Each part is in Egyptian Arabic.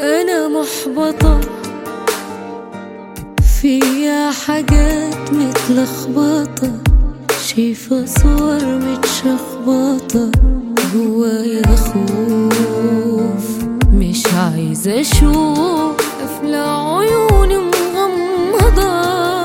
أنا محبطة فيا حاجات متلخبطة شايفة صور متشخبطة جوايا خوف مش عايزة أشوف قافلة عيوني مغمضة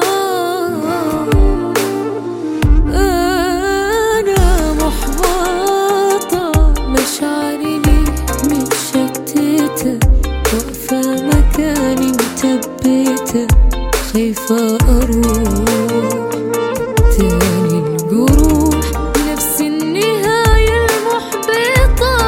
أنا محبطة مشاعري ليه متشتتة واقفة مكاني مثبتة خايفة أروح تاني الجروح نفس النهاية المحبطة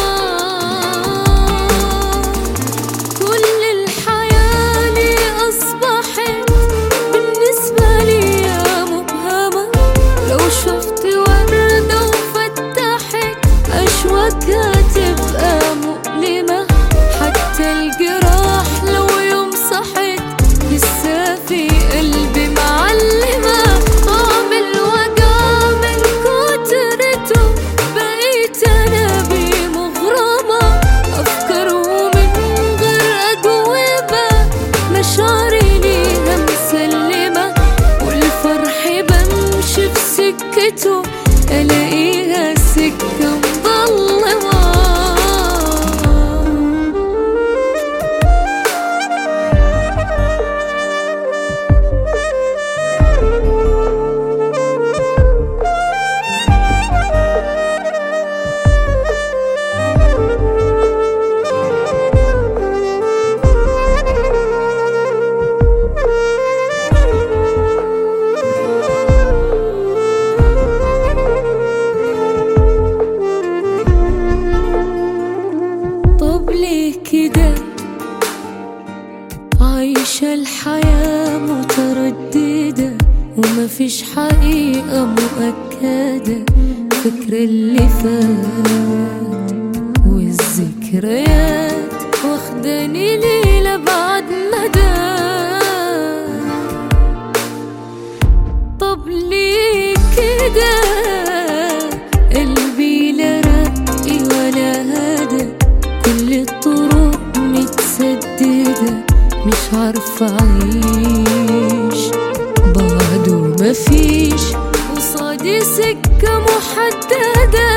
كل الحياة لي أصبحت بالنسبة لي مبهمة لو شفت وردة وفتحت أشواكها تبقى مؤلمة حتى الجراح لو يوم صحت لسه في قلبي معلمة طعم الوجع من كترته بقيت أنا بيه مغرمة أفكار ومن غير أجوبة مشاعري ليها مسلمة والفرح بمشي في سكته ألاقيها سكة مظلمة طب ليه كده عايشة الحياة مترددة ومفيش حقيقة مؤكدة فكرة اللي فات والذكريات واخداني ليلة بعد مدى طب ليه كده قلبي لا رقي ولا هدى كل الطرق متسددة مش عارفة أعيش بعده مفيش قصادي سكة محددة